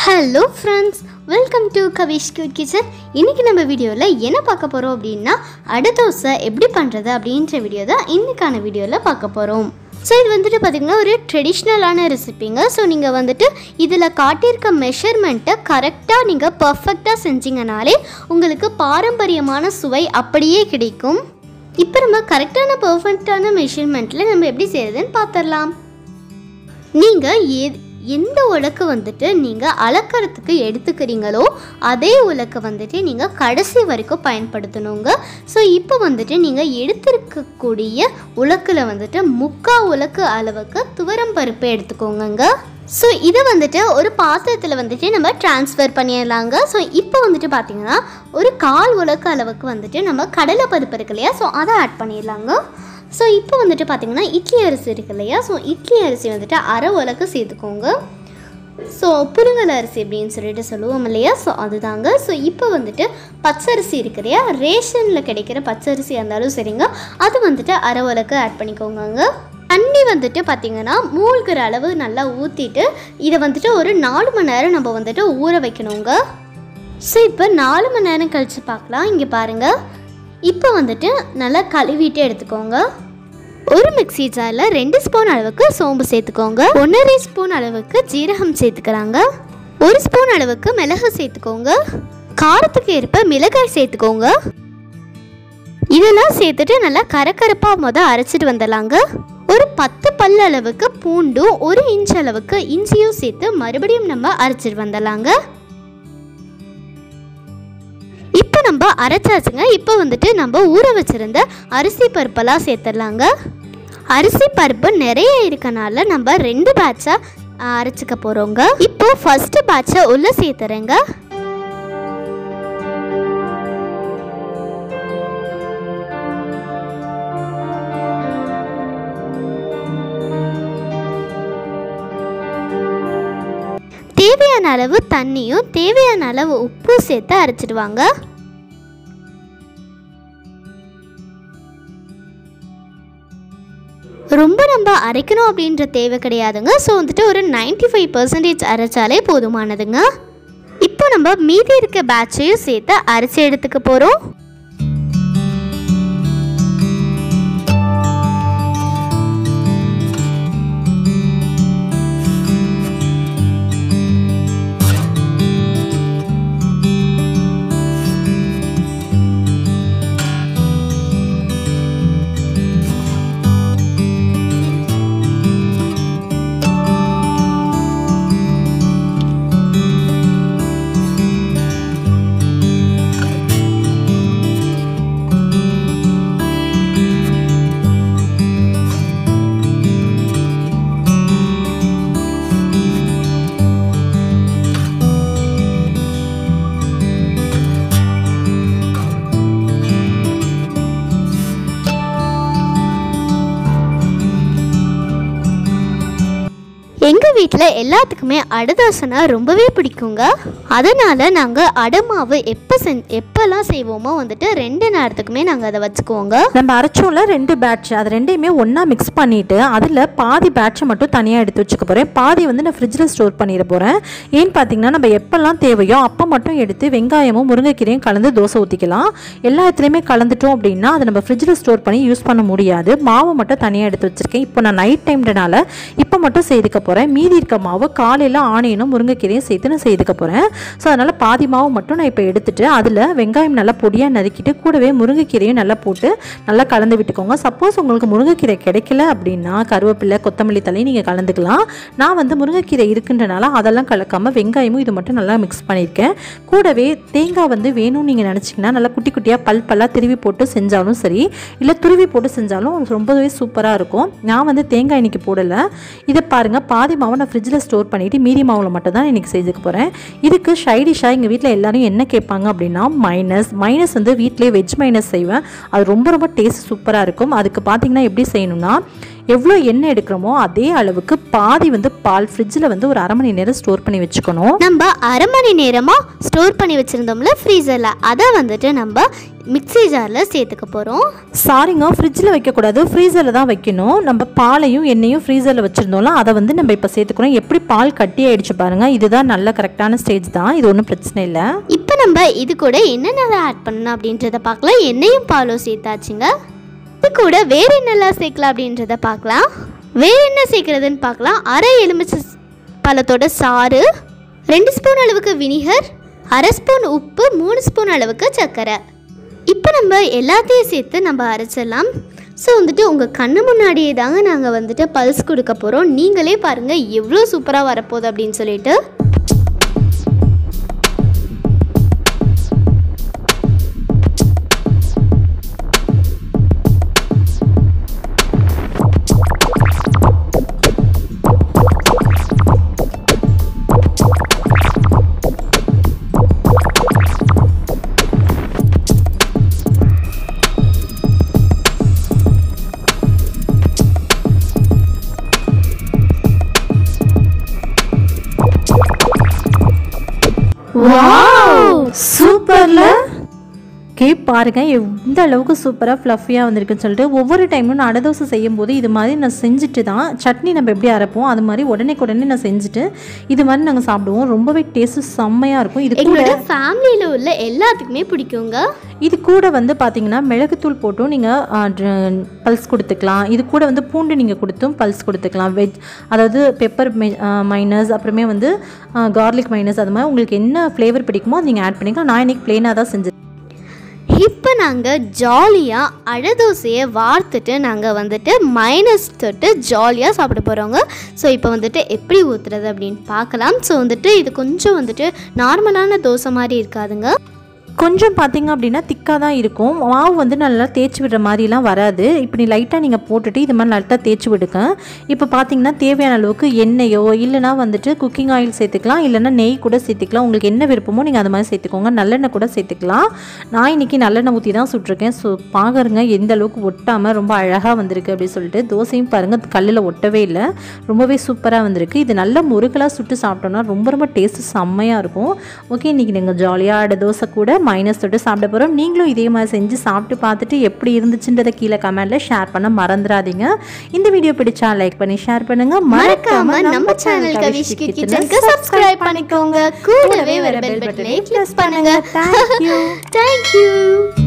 hello friends welcome to Kavish cute kitchen இன்றைக்கி நம்ம வீடியோவில் என்ன பார்க்க போகிறோம் அப்படின்னா அடை தோசை எப்படி பண்ணுறது அப்படின்ற வீடியோ தான் இன்றைக்கான வீடியோவில் பார்க்க போகிறோம் ஸோ இது வந்துட்டு பார்த்திங்கன்னா ஒரு ட்ரெடிஷ்னலான ரெசிபிங்க ஸோ நீங்கள் வந்துட்டு இதில் காட்டியிருக்க மெஷர்மெண்ட்டை கரெக்டாக நீங்கள் பர்ஃபெக்டாக செஞ்சீங்கனாலே உங்களுக்கு பாரம்பரியமான சுவை அப்படியே கிடைக்கும் இப்போ நம்ம கரெக்டான பர்ஃபெக்டான மெஷர்மெண்ட்டில் நம்ம எப்படி செய்யறதுன்னு பார்த்துடலாம் நீங்கள் எ எந்த உலக்கு வந்துட்டு நீங்கள் அளக்கறதுக்கு எடுத்துக்கிறீங்களோ அதே உலக்கை வந்துட்டு நீங்கள் கடைசி வரைக்கும் பயன்படுத்தணுங்க ஸோ இப்போ வந்துட்டு நீங்கள் எடுத்திருக்கக்கூடிய உலக்கில் வந்துட்டு முக்கா உலக்கு அளவுக்கு துவரம் பருப்பு எடுத்துக்கோங்கங்க ஸோ இதை வந்துட்டு ஒரு பாத்திரத்தில் வந்துட்டு நம்ம ட்ரான்ஸ்ஃபர் பண்ணிடலாங்க ஸோ இப்போ வந்துட்டு பார்த்தீங்கன்னா ஒரு கால் உலக்கு அளவுக்கு வந்துட்டு நம்ம கடலை பருப்பு இருக்கு இல்லையா ஸோ அதை ஆட் பண்ணிடலாங்க ஸோ இப்போ வந்துட்டு பார்த்தீங்கன்னா இட்லி அரிசி இருக்கு இல்லையா ஸோ இட்லி அரிசி வந்துட்டு அரை உலக்கு சேர்த்துக்கோங்க ஸோ புழுங்கல் அரிசி அப்படின்னு சொல்லிட்டு சொல்லுவோம் இல்லையா ஸோ அதுதாங்க ஸோ இப்போ வந்துட்டு பச்சரிசி இருக்கு இல்லையா ரேஷனில் கிடைக்கிற பச்சரிசி இருந்தாலும் சரிங்க அது வந்துட்டு அரை உலக்கு ஆட் பண்ணிக்கோங்க தண்ணி வந்துட்டு பார்த்திங்கன்னா மூழ்கிற அளவு நல்லா ஊற்றிட்டு இதை வந்துட்டு ஒரு நாலு மணி நேரம் நம்ம வந்துட்டு ஊற வைக்கணுங்க ஸோ இப்போ நாலு மணி நேரம் கழித்து பார்க்கலாம் இங்கே பாருங்கள் இப்போ வந்துட்டு நல்லா கழுவிட்டு எடுத்துக்கோங்க ஒரு மிக்ஸி ஜாரில் ரெண்டு ஸ்பூன் அளவுக்கு சோம்பு சேர்த்துக்கோங்க ஒன்றரை ஸ்பூன் அளவுக்கு ஜீரகம் சேர்த்துக்கிறாங்க ஒரு ஸ்பூன் அளவுக்கு மிளகு சேர்த்துக்கோங்க காரத்துக்கு ஏற்ப மிளகாய் சேர்த்துக்கோங்க இதெல்லாம் சேர்த்துட்டு நல்லா கரக்கரப்பாக முத அரைச்சிட்டு வந்துடலாங்க ஒரு பத்து பல் அளவுக்கு பூண்டும் ஒரு இன்ச் அளவுக்கு இஞ்சியும் சேர்த்து மறுபடியும் நம்ம அரைச்சிட்டு வந்துடலாங்க இப்போ நம்ம அரைச்சாச்சுங்க இப்போ வந்துட்டு நம்ம ஊற வச்சிருந்த அரிசி பருப்பெல்லாம் சேர்த்துடலாங்க அரிசி பருப்பு நிறைய இருக்கனால நம்ம ரெண்டு பேட்சாக அரைச்சிக்க போகிறோங்க இப்போ ஃபர்ஸ்ட் பேட்சை உள்ளே சேர்த்துறேங்க தேவையான அளவு தண்ணியும் தேவையான அளவு உப்பு சேர்த்து அரைச்சிடுவாங்க ரொம்ப நம்ம அரைக்கணும் அப்படின்ற தேவை கிடையாதுங்க ஸோ வந்துட்டு ஒரு நைன்டி ஃபைவ் பர்சன்டேஜ் அரைச்சாலே போதுமானதுங்க இப்போ நம்ம மீதி இருக்க பேட்சையும் சேர்த்து அரைச்சி எடுத்துக்க போகிறோம் எங்கள் வீட்டில் எல்லாத்துக்குமே அடதோசைனா ரொம்பவே பிடிக்குங்க அதனால் நாங்கள் அடமாவு எப்போ செஞ் எப்போல்லாம் செய்வோமோ வந்துட்டு ரெண்டு நேரத்துக்குமே நாங்கள் அதை வச்சுக்குவோங்க நம்ம அரைச்சோம்ல ரெண்டு பேட்ச் அது ரெண்டையுமே ஒன்றா மிக்ஸ் பண்ணிவிட்டு அதில் பாதி பேட்சை மட்டும் தனியாக எடுத்து வச்சுக்க போகிறேன் பாதி வந்து நான் ஃப்ரிட்ஜில் ஸ்டோர் பண்ணிட போகிறேன் ஏன்னு பார்த்தீங்கன்னா நம்ம எப்போல்லாம் தேவையோ அப்போ மட்டும் எடுத்து வெங்காயமும் முருங்கைக்கீரையும் கலந்து தோசை ஊற்றிக்கலாம் எல்லா இடத்துலையுமே கலந்துட்டோம் அப்படின்னா அதை நம்ம ஃப்ரிட்ஜில் ஸ்டோர் பண்ணி யூஸ் பண்ண முடியாது மாவு மட்டும் தனியாக எடுத்து வச்சுருக்கேன் இப்போ நான் நைட் டைம்ன்றனால இப்போ மட்டும் செய்துக்க போகிறேன் மீதி இருக்க மாவு காலையில் ஆனியனும் முருங்கைக்கீரையும் சேர்த்து நான் செய்துக்க போகிறேன் ஸோ அதனால் பாதி மாவு மட்டும் நான் இப்போ எடுத்துட்டு அதில் வெங்காயம் நல்லா பொடியாக நறுக்கிட்டு கூடவே முருங்கைக்கீரையும் நல்லா போட்டு நல்லா கலந்து விட்டுக்கோங்க சப்போஸ் உங்களுக்கு முருங்கைக்கீரை கிடைக்கல அப்படின்னா கருவேப்பிலை கொத்தமல்லி தலையும் நீங்கள் கலந்துக்கலாம் நான் வந்து முருங்கைக்கீரை இருக்குன்றனால அதெல்லாம் கலக்காமல் வெங்காயமும் இது மட்டும் நல்லா மிக்ஸ் பண்ணியிருக்கேன் கூடவே தேங்காய் வந்து வேணும்னு நீங்கள் நினச்சிங்கன்னா நல்லா குட்டி குட்டியாக பல் பல்லாக திருவி போட்டு செஞ்சாலும் சரி இல்லை துருவி போட்டு செஞ்சாலும் ரொம்பவே சூப்பராக இருக்கும் நான் வந்து தேங்காய் இன்னைக்கு போடலை இதை பாருங்கள் பாதி மாவை நான் ஃப்ரிட்ஜில் ஸ்டோர் பண்ணிவிட்டு மீதி மாவில் மட்டும் தான் இன்றைக்கி செஞ்சுக்க போகிறேன் இதுக்கு ஷைடிஷாக எங்கள் வீட்டில் எல்லாரும் என்ன கேட்பாங்க அப்படின்னா மைனஸ் மைனஸ் வந்து வீட்டிலே வெஜ் மைனஸ் செய்வேன் அது ரொம்ப ரொம்ப டேஸ்ட் சூப்பராக இருக்கும் அதுக்கு பார்த்தீங்கன்னா எப்படி செய்யணும்னா எவ்வளோ எண்ணெய் எடுக்கிறோமோ அதே அளவுக்கு பாதி வந்து பால் ஃப்ரிட்ஜில் வந்து ஒரு அரை மணி நேரம் ஸ்டோர் பண்ணி வச்சுக்கணும் நம்ம அரை மணி நேரமாக ஸ்டோர் பண்ணி வச்சுருந்தோம்ல ஃப்ரீசரில் அதை வந்துட்டு நம்ம மிக்ஸி ஜாரில் சேர்த்துக்க போகிறோம் சாரிங்க ஃப்ரிட்ஜில் வைக்கக்கூடாது ஃப்ரீசரில் தான் வைக்கணும் நம்ம பாலையும் எண்ணெயும் ஃப்ரீசரில் வச்சுருந்தோம்ல அதை வந்து நம்ம இப்போ சேர்த்துக்கிறோம் எப்படி பால் கட்டி ஆயிடுச்சு பாருங்கள் இதுதான் நல்ல கரெக்டான ஸ்டேஜ் தான் இது ஒன்றும் பிரச்சனை இல்லை இப்போ நம்ம இது கூட என்னென்ன ஆட் பண்ணணும் அப்படின்றத பார்க்கலாம் எண்ணெயும் பாலும் சேர்த்தாச்சுங்க இது கூட வேற என்னெல்லாம் சேர்க்கலாம் அப்படின்றத பார்க்கலாம் வேற என்ன சேர்க்கறதுன்னு பார்க்கலாம் அரை எலுமிச்சை பழத்தோட சாறு ரெண்டு ஸ்பூன் அளவுக்கு வினிகர் அரை ஸ்பூன் உப்பு மூணு ஸ்பூன் அளவுக்கு சர்க்கரை இப்போ நம்ம எல்லாத்தையும் சேர்த்து நம்ம அரைச்சிடலாம் ஸோ வந்துட்டு உங்கள் கண்ணு முன்னாடியே தாங்க நாங்கள் வந்துட்டு பல்ஸ் கொடுக்க போகிறோம் நீங்களே பாருங்கள் எவ்வளோ சூப்பராக வரப்போகுது அப்படின்னு சொல்லிட்டு சூப்பர்ல கே பாருங்க எந்த அளவுக்கு சூப்பராக ஃப்ளஃபியாக வந்திருக்குன்னு சொல்லிட்டு ஒவ்வொரு டைமும் நான் அடை தோசை செய்யும் போது இது மாதிரி நான் செஞ்சுட்டு தான் சட்னி நம்ம எப்படி அரைப்போம் அது மாதிரி உடனே உடனே நான் செஞ்சுட்டு இது மாதிரி நாங்கள் சாப்பிடுவோம் ரொம்பவே டேஸ்ட்டு செம்மையாக இருக்கும் இது கூட எங்களோட ஃபேமிலியில் உள்ள எல்லாத்துக்குமே பிடிக்குங்க இது கூட வந்து பார்த்தீங்கன்னா மிளகுத்தூள் போட்டும் நீங்கள் பல்ஸ் கொடுத்துக்கலாம் இது கூட வந்து பூண்டு நீங்கள் கொடுத்தும் பல்ஸ் கொடுத்துக்கலாம் வெஜ் அதாவது பெப்பர் மைனஸ் அப்புறமே வந்து கார்லிக் மைனஸ் அது மாதிரி உங்களுக்கு என்ன ஃப்ளேவர் பிடிக்குமோ அது நீங்கள் ஆட் பண்ணிக்கலாம் நான் இன்னைக்கு ப்ளெயினாக தான் செஞ்சேன் இப்போ நாங்கள் ஜாலியாக அடை தோசையை வார்த்துட்டு நாங்கள் வந்துட்டு மைனஸ் தொட்டு ஜாலியாக சாப்பிட போகிறோங்க ஸோ இப்போ வந்துட்டு எப்படி ஊற்றுறது அப்படின்னு பார்க்கலாம் ஸோ வந்துட்டு இது கொஞ்சம் வந்துட்டு நார்மலான தோசை மாதிரி இருக்காதுங்க கொஞ்சம் பார்த்தீங்க அப்படின்னா திக்காக தான் இருக்கும் மாவு வந்து நல்லா தேய்ச்சி விடுற மாதிரிலாம் வராது இப்படி லைட்டாக நீங்கள் போட்டுட்டு இது மாதிரி லைட்டாக தேய்ச்சி விடுங்க இப்போ பார்த்தீங்கன்னா தேவையான அளவுக்கு எண்ணெயோ இல்லைனா வந்துட்டு குக்கிங் ஆயில் சேர்த்துக்கலாம் இல்லைனா நெய் கூட சேர்த்துக்கலாம் உங்களுக்கு என்ன விருப்பமோ நீங்கள் அது மாதிரி சேர்த்துக்கோங்க நல்லெண்ணெய் கூட சேர்த்துக்கலாம் நான் இன்னைக்கு நல்லெண்ணெய் ஊற்றி தான் சுட்டிருக்கேன் ஸோ பாருங்க எந்த அளவுக்கு ஒட்டாமல் ரொம்ப அழகாக வந்திருக்கு அப்படின்னு சொல்லிட்டு தோசையும் பாருங்கள் கல்லில் ஒட்டவே இல்லை ரொம்பவே சூப்பராக வந்திருக்கு இது நல்ல முறுகலாக சுட்டு சாப்பிட்டோம்னா ரொம்ப ரொம்ப டேஸ்ட்டு செம்மையாக இருக்கும் ஓகே இன்றைக்கி நீங்கள் ஜாலியாக ஆட தோசை கூட மைனஸ் தொட்டு சாப்பிட போகிறோம் நீங்களும் இதே மாதிரி செஞ்சு சாப்பிட்டு பார்த்துட்டு எப்படி இருந்துச்சுன்றதை கீழே கமெண்ட்டில் ஷேர் பண்ண மறந்துடாதீங்க இந்த வீடியோ பிடிச்சா லைக் பண்ணி ஷேர் பண்ணுங்க மறக்காம நம்ம சேனல் கவிஷ் கிச்சனுக்கு சப்ஸ்கிரைப் பண்ணிக்கோங்க கூடவே வர பெல் பட்டனை கிளிக் பண்ணுங்க தேங்க்யூ தேங்க்யூ